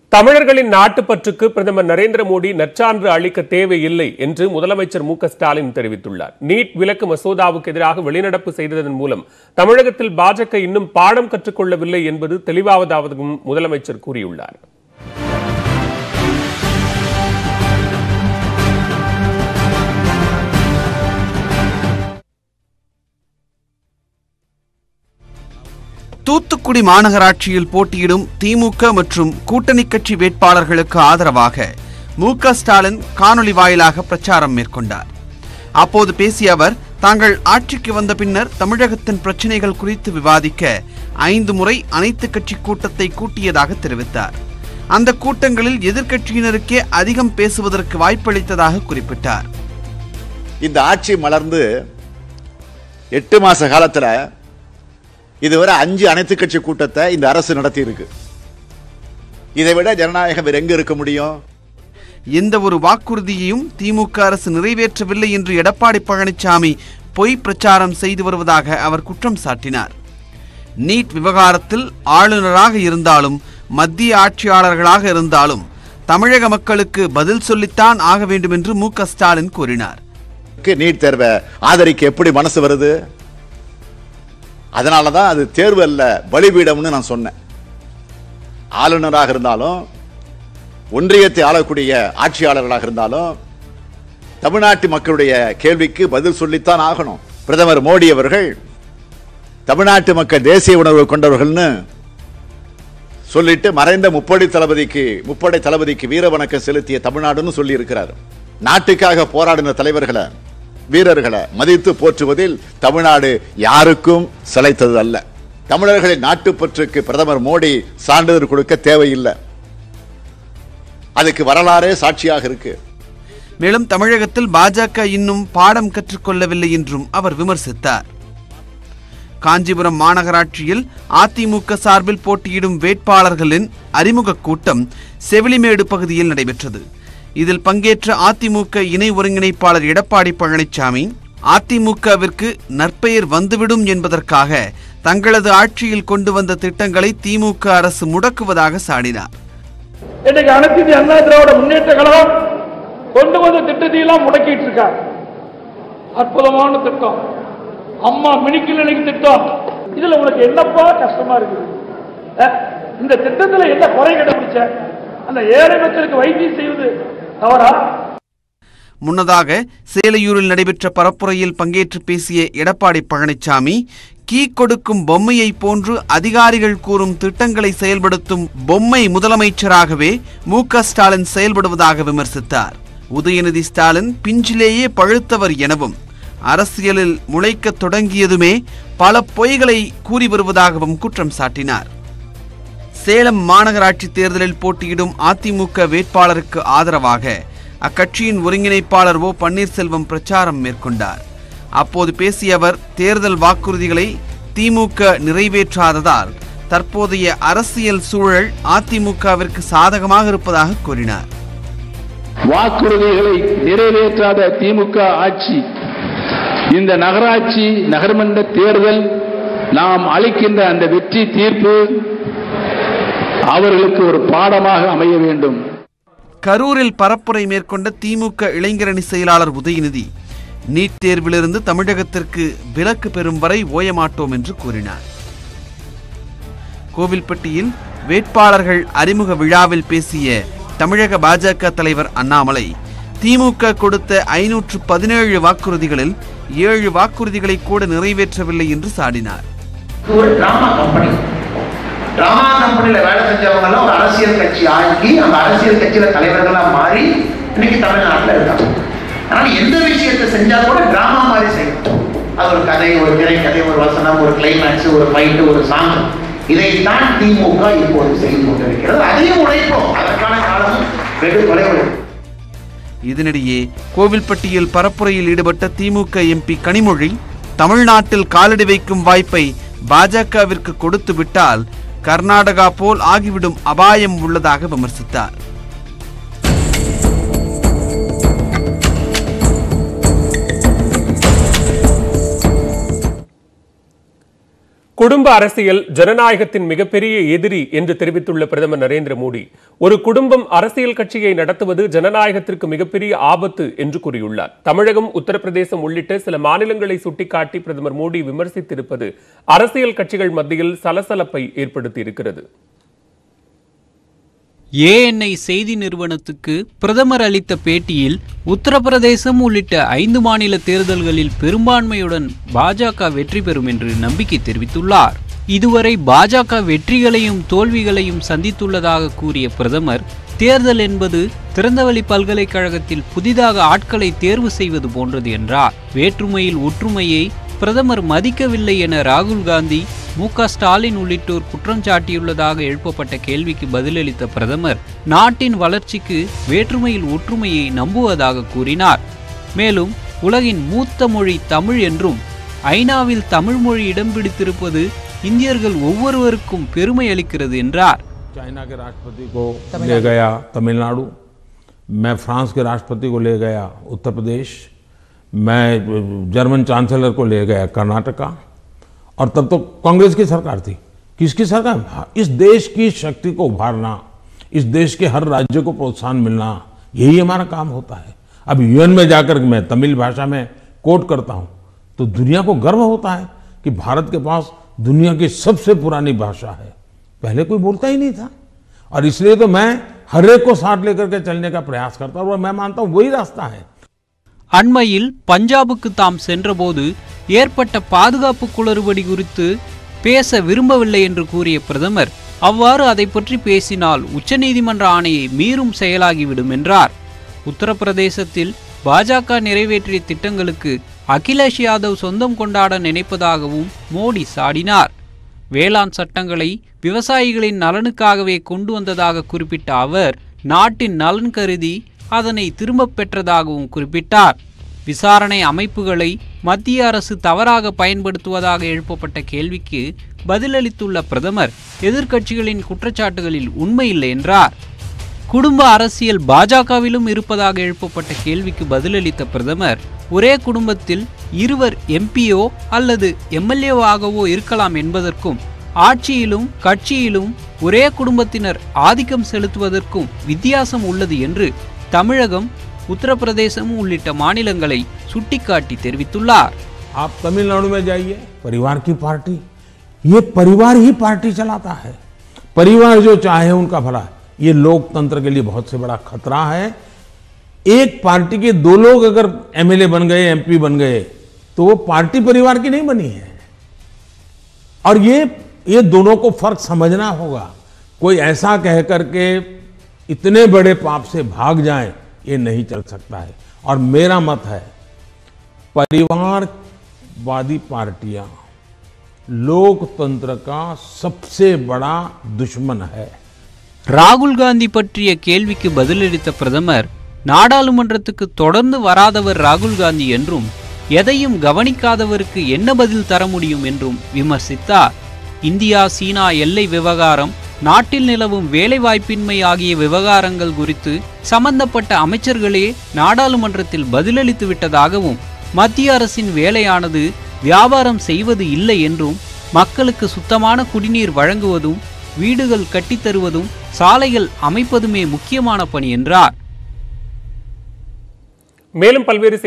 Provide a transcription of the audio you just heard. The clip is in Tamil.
தமிழர்களின் நாட்டுப்பற்றுக்கு பிரதமர் நரேந்திர மோடி நற்சான்று அளிக்க தேவையில்லை என்று முதலமைச்சர் மு க ஸ்டாலின் தெரிவித்துள்ளார் நீட் விலக்கு மசோதாவுக்கு எதிராக வெளிநடப்பு செய்ததன் மூலம் தமிழகத்தில் பாஜக இன்னும் பாடம் கற்றுக்கொள்ளவில்லை என்பது தெளிவாவதாகவும் முதலமைச்சர் கூறியுள்ளார் தூத்துக்குடி மாநகராட்சியில் போட்டியிடும் திமுக மற்றும் கூட்டணி கட்சி வேட்பாளர்களுக்கு ஆதரவாக மு க ஸ்டாலின் காணொலி வாயிலாக பிரச்சாரம் மேற்கொண்டார் அப்போது பேசிய அவர் தாங்கள் ஆட்சிக்கு வந்த பின்னர் தமிழகத்தின் பிரச்சனைகள் குறித்து விவாதிக்க ஐந்து முறை அனைத்து கட்சி கூட்டத்தை கூட்டியதாக தெரிவித்தார் அந்த கூட்டங்களில் எதிர்க்கட்சியினருக்கே அதிகம் பேசுவதற்கு வாய்ப்பளித்ததாக குறிப்பிட்டார் இந்த ஆட்சி மலர்ந்து எட்டு மாச காலத்துல இதுவரை அஞ்சு அனைத்து கட்சி கூட்டத்தை இந்த அரசு நடத்தி இருக்கு இதை விட ஜனநாயகம் வேற எங்க இருக்க முடியும் எந்த ஒரு வாக்குறுதியையும் திமுக அரசு நிறைவேற்றவில்லை என்று எடப்பாடி பழனிசாமி பொய் பிரச்சாரம் செய்து வருவதாக அவர் குற்றம் சாட்டினார் நீட் விவகாரத்தில் ஆளுநராக இருந்தாலும் மத்திய ஆட்சியாளர்களாக இருந்தாலும் தமிழக மக்களுக்கு பதில் சொல்லித்தான் ஆக வேண்டும் என்று மு க ஸ்டாலின் கூறினார் நீட் தேர்வை ஆதரிக்க எப்படி மனசு வருது அதனால தான் அது தேர்வு அல்ல பலிபீடம்னு நான் சொன்னேன் ஆளுநராக இருந்தாலும் ஒன்றியத்தை ஆளக்கூடிய ஆட்சியாளர்களாக இருந்தாலும் தமிழ்நாட்டு மக்களுடைய கேள்விக்கு பதில் சொல்லித்தான் ஆகணும் பிரதமர் மோடி அவர்கள் தமிழ்நாட்டு மக்கள் தேசிய உணர்வு கொண்டவர்கள்னு சொல்லிட்டு மறைந்த முப்படை தளபதிக்கு முப்படை தளபதிக்கு வீர வணக்கம் செலுத்திய தமிழ்நாடுன்னு சொல்லி இருக்கிறார் நாட்டுக்காக போராடின தலைவர்களை வீரர்களை மதித்து போற்றுவதில் தமிழ்நாடு யாருக்கும் சிலைத்தது அல்ல தமிழர்களின் நாட்டுப்பற்றுக்கு பிரதமர் மோடி சான்றிதழ் கொடுக்க தேவையில்லை அதுக்கு வரலாறே சாட்சியாக இருக்கு மேலும் தமிழகத்தில் பாஜக இன்னும் பாடம் கற்றுக்கொள்ளவில்லை என்றும் அவர் விமர்சித்தார் காஞ்சிபுரம் மாநகராட்சியில் அதிமுக சார்பில் போட்டியிடும் வேட்பாளர்களின் அறிமுக கூட்டம் செவிலிமேடு பகுதியில் நடைபெற்றது இதில் பங்கேற்ற அதிமுக இணை ஒருங்கிணைப்பாளர் எடப்பாடி பழனிசாமி அதிமுகவிற்கு நற்பெயர் வந்துவிடும் என்பதற்காக தங்களது ஆட்சியில் கொண்டு வந்த திட்டங்களை திமுக அரசு முடக்குவதாக சாடினார் இன்னைக்கு அனைத்து இந்திய அண்ணா திராவிட முன்னேற்ற கழகம் கொண்டு வந்த திட்டத்தையெல்லாம் முடக்கிட்டு இருக்காங்க அற்புதமான திட்டம் அம்மா மினி கிளினிக் திட்டம் இதுல உனக்கு என்னப்பா கஷ்டமா இருக்குது அஹ், இந்த திட்டத்துல என்ன குறை கண்டுபிடிச்ச அந்த ஏழை மக்களுக்கு வைத்தியம் செய்வது தவறா முன்னதாக சேலையூரில் நடைபெற்ற பரப்புரையில் பங்கேற்று பேசிய எடப்பாடி பழனிசாமி கீ கொடுக்கும் பொம்மையை போன்று அதிகாரிகள் கூறும் திட்டங்களை செயல்படுத்தும் பொம்மை முதலமைச்சராகவே மு க ஸ்டாலின் செயல்படுவதாக விமர்சித்தார் உதயநிதி ஸ்டாலின் பிஞ்சிலேயே பழுத்தவர் எனவும் அரசியலில் முளைக்கத் தொடங்கியதுமே பல பொய்களை கூறி வருவதாகவும் குற்றம் சாட்டினார் சேலம் மாநகராட்சி தேர்தலில் போட்டியிடும் அதிமுக வேட்பாளருக்கு ஆதரவாக அக்கட்சியின் ஒருங்கிணைப்பாளர் ஓ பன்னீர்செல்வம் பிரச்சாரம் மேற்கொண்டார் அப்போது பேசிய அவர் தேர்தல் வாக்குறுதிகளை திமுக நிறைவேற்றாததால் தற்போதைய அரசியல் சூழல் அதிமுகவிற்கு சாதகமாக இருப்பதாக கூறினார் வாக்குறுதிகளை நிறைவேற்றாத திமுக ஆட்சி இந்த நகராட்சி நகர்மன்ற தேர்தல் நாம் அளிக்கின்ற அந்த வெற்றி தீர்ப்பு அவர்களுக்கு ஒரு பாடமாக அமைய வேண்டும் கரூரில் பரப்புரை மேற்கொண்ட திமுக இளைஞரணி செயலாளர் உதயநிதி நீட் தேர்விலிருந்து தமிழகத்திற்கு விலக்கு பெறும் வரை ஓயமாட்டோம் என்று கூறினார் கோவில்பட்டியில் வேட்பாளர்கள் அறிமுக விழாவில் பேசிய தமிழக பாஜக தலைவர் அண்ணாமலை திமுக கொடுத்த ஐநூற்று பதினேழு வாக்குறுதிகளில் ஏழு வாக்குறுதிகளை கூட நிறைவேற்றவில்லை என்று சாடினார் இது ஒரு டிராமா கம்பெனி டிராமா கம்பெனில வேலை செஞ்சவங்க எல்லாம் ஒரு அரசியல் கட்சி ஆக்கி அந்த அரசியல் கட்சியில தலைவர்களா மாறி இன்னைக்கு தமிழ்நாட்டுல இருக்காங்க அதனால எந்த விஷயத்தை செஞ்சா கூட டிராமா மாதிரி செய்யணும் அது ஒரு கதை ஒரு திரைக்கதை ஒரு வசனம் ஒரு கிளைமேக்ஸ் ஒரு ஃபைட்டு ஒரு சாங் இதைத்தான் திமுக இப்போது செய்து கொண்டிருக்கிறது அதையும் உழைப்போம் அதற்கான காலமும் வெகு தொலைவில் இதனிடையே கோவில்பட்டியில் பரப்புரையில் ஈடுபட்ட திமுக எம்பி கனிமொழி தமிழ்நாட்டில் காலடி வைக்கும் வாய்ப்பை பாஜகவிற்கு கொடுத்து விட்டால் கர்நாடகா போல் ஆகிவிடும் அபாயம் உள்ளதாக விமர்சித்தார் குடும்ப அரசியல் ஜனநாயகத்தின் மிகப்பெரிய எதிரி என்று தெரிவித்துள்ள பிரதமர் நரேந்திர மோடி ஒரு குடும்பம் அரசியல் கட்சியை நடத்துவது ஜனநாயகத்திற்கு மிகப்பெரிய ஆபத்து என்று கூறியுள்ளார் தமிழகம் உத்தரப்பிரதேசம் உள்ளிட்ட சில மாநிலங்களை சுட்டிக்காட்டி பிரதமர் மோடி விமர்சித்திருப்பது அரசியல் கட்சிகள் மத்தியில் சலசலப்பை ஏற்படுத்தியிருக்கிறது ஏஎன்ஐ செய்தி நிறுவனத்துக்கு பிரதமர் அளித்த பேட்டியில் உத்தரப்பிரதேசம் உள்ளிட்ட ஐந்து மாநில தேர்தல்களில் பெரும்பான்மையுடன் பாஜக வெற்றி பெறும் என்று நம்பிக்கை தெரிவித்துள்ளார் இதுவரை பாஜக வெற்றிகளையும் தோல்விகளையும் சந்தித்துள்ளதாக கூறிய பிரதமர் தேர்தல் என்பது திறந்தவெளி பல்கலைக்கழகத்தில் புதிதாக ஆட்களை தேர்வு செய்வது போன்றது என்றார் வேற்றுமையில் ஒற்றுமையை பிரதமர் மதிக்கவில்லை என ராகுல் காந்தி மு க ஸ்டாலின் உள்ளிட்டோர் குற்றம் சாட்டியுள்ளதாக எழுப்பப்பட்ட கேள்விக்கு பதிலளித்த பிரதமர் நாட்டின் வளர்ச்சிக்கு வேற்றுமையில் ஒற்றுமையை நம்புவதாக கூறினார் மேலும் உலகின் மூத்த மொழி தமிழ் என்றும் ஐநாவில் தமிழ் மொழி இடம் பிடித்திருப்பது இந்தியர்கள் ஒவ்வொருவருக்கும் பெருமை அளிக்கிறது என்றார் चाइना के राष्ट्रपति को ले गया तमिलनाडु मैं फ्रांस के राष्ट्रपति को ले गया उत्तर प्रदेश मैं जर्मन चांसलर को ले गया कर्नाटका और तब तो कांग्रेस की सरकार थी किसकी सरकार इस देश की शक्ति को उभारना इस देश के हर राज्य को प्रोत्साहन मिलना यही हमारा काम होता है अब यूएन में जाकर मैं तमिल भाषा में कोट करता हूँ तो दुनिया को गर्व होता है कि भारत के पास दुनिया की सबसे पुरानी भाषा है पहले कोई बोलता ही नहीं था और इसलिए तो मैं हर एक को साथ लेकर के चलने का प्रयास करता हूँ और मैं मानता हूँ वही रास्ता है அண்மையில் பஞ்சாபுக்கு தாம் சென்றபோது ஏற்பட்ட பாதுகாப்பு குளறுபடி குறித்து பேச விரும்பவில்லை என்று கூறிய பிரதமர் அவ்வாறு அதை பற்றி பேசினால் உச்சநீதிமன்ற ஆணையை மீறும் செயலாகிவிடும் என்றார் உத்தரப்பிரதேசத்தில் பாஜக நிறைவேற்றிய திட்டங்களுக்கு அகிலேஷ் யாதவ் சொந்தம் கொண்டாட நினைப்பதாகவும் மோடி சாடினார் வேளாண் சட்டங்களை விவசாயிகளின் நலனுக்காகவே கொண்டு வந்ததாக குறிப்பிட்ட அவர் நாட்டின் நலன் கருதி அதனை திரும்பப் பெற்றதாகவும் குறிப்பிட்டார் விசாரணை அமைப்புகளை மத்திய அரசு தவறாக பயன்படுத்துவதாக எழுப்பப்பட்ட கேள்விக்கு பதிலளித்துள்ள பிரதமர் எதிர்க்கட்சிகளின் குற்றச்சாட்டுகளில் உண்மையில்லை என்றார் குடும்ப அரசியல் பாஜகவிலும் இருப்பதாக எழுப்பப்பட்ட கேள்விக்கு பதிலளித்த பிரதமர் ஒரே குடும்பத்தில் இருவர் எம்பியோ அல்லது எம்எல்ஏவாகவோ இருக்கலாம் என்பதற்கும் ஆட்சியிலும் கட்சியிலும் ஒரே குடும்பத்தினர் ஆதிக்கம் செலுத்துவதற்கும் வித்தியாசம் உள்ளது என்று தமிழகம் உத்தரப்பிரதேசம் உள்ளிட்ட மாநிலங்களை சுட்டிக்காட்டி தெரிவித்துள்ளார் आप तमिलनाडु में जाइए परिवार की पार्टी ये परिवार ही पार्टी चलाता है परिवार जो चाहे उनका भला ये लोकतंत्र के लिए बहुत से बड़ा खतरा है एक पार्टी के दो लोग अगर एमएलए बन गए एमपी बन गए तो वो पार्टी परिवार की नहीं बनी है और ये ये दोनों को फर्क समझना होगा कोई ऐसा कह करके इतने बड़े पाप से भाग जाए ये नहीं चल सकता है और मेरा मत है परिवारवादी पार्टियां लोकतंत्र का सबसे बड़ा दुश्मन है ராகுல் காந்தி பற்றிய கேள்விக்கு பதிலளித்த பிரதமர் நாடாளுமன்றத்துக்கு தொடர்ந்து வராதவர் ராகுல் காந்தி என்றும் எதையும் கவனிக்காதவருக்கு என்ன பதில் தர முடியும் என்றும் விமர்சித்தார் இந்தியா சீனா எல்லை விவகாரம் நாட்டில் நிலவும் வேலைவாய்ப்பின்மை ஆகிய விவகாரங்கள் குறித்து சம்பந்தப்பட்ட அமைச்சர்களே நாடாளுமன்றத்தில் பதிலளித்து விட்டதாகவும் மத்திய அரசின் வேலையானது வியாபாரம் செய்வது இல்லை என்றும் மக்களுக்கு சுத்தமான குடிநீர் வழங்குவதும் வீடுகள் கட்டித்தருவதும் சாலைகள் அமைப்பதுமே முக்கியமான பணி என்றார் மேலும் பல்வேறு